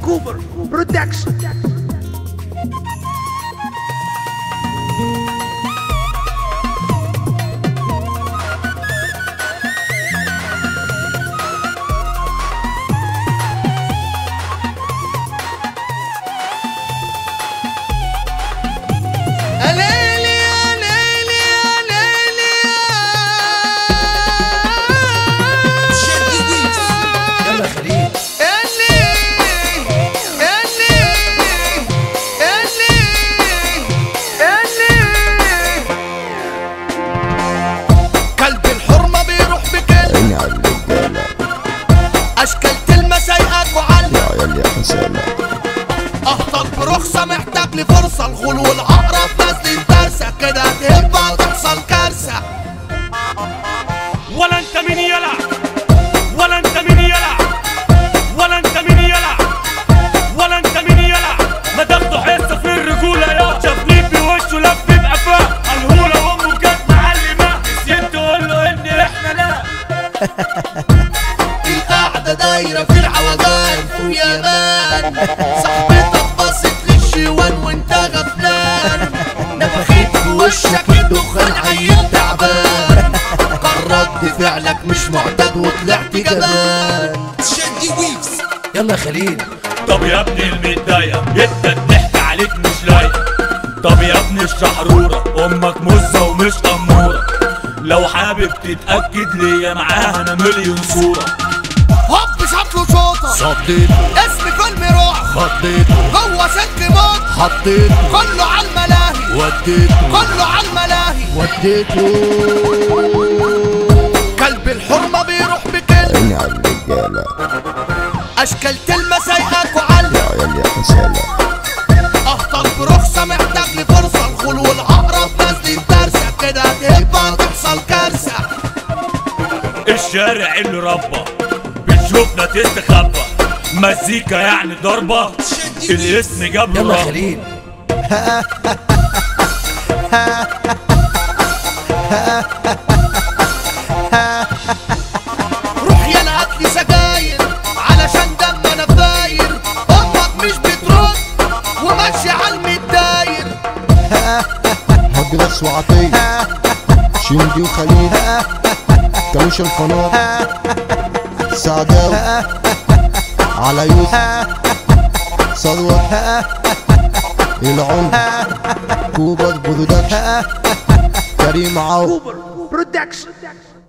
كوبر برودكشن ليلي يا ليلي يا ليلي يلا خليل يا ليل يا ليل يا ليل يا ليل كلب الحرمة بيروح بكلب عيني على الرجالة أشكال كلمة سايقاك وعلم يا عيال يا حسالة أهطل برخصة محتاج لي فرصة الغول والعقرب نازلين دارسة كده هتهبة تحصل كارثة ولا انت مين يلع ولا انت مين يلع ولا انت مين يلع ولا انت مين يلع ما تاخدوا حصه في الرجوله يا شافني بوشه لف بقفاه الهوله وامه كانت معلمه نسيت تقول له ان احنا لا القعدة دايرة في العوجان ويا مان صاحبتك بصت للشوان وانت غفلان نفخت في وشك الدخان عيل تعبان كان رد فعلك مش معتاد وطلعت جبان شدي ويفز يلا خليل طب يا ابني المتضايقه انت الضحك عليك مش لايق طب يا ابني الشحروره امك مزه ومش اموره لو حابب تتاكد ليا معاها انا مليون صوره هوب شكله شوطة صديت اسم فيلم روح خطيت جوه سلك موت حطيت كله على الملاهي وديت كله على الملاهي وديته كلب الحرمة بيروح بكلب عيني على الرجالة اشكال كلمة سايقاك وعلم يا عيال يا حسالة اهطل برخصة محتاج لي فرصة الغول والعقرب نازلين دارسة كده هتهبة تحصل كارثة الشارع اللي ربى بتشوفنا تستخبى مزيكا يعني ضربة الاسم جاب له يلا رهبة. خليل روح يلا هاتلي سجاير علشان دم انا فاير امك مش بترد وماشي على المتداير هجرس وعطية شندي وخليل كانوش الفنار سعداوي على يوسف ثروت العمر كوبر برودكشن كريم عوض كوبر برودكشن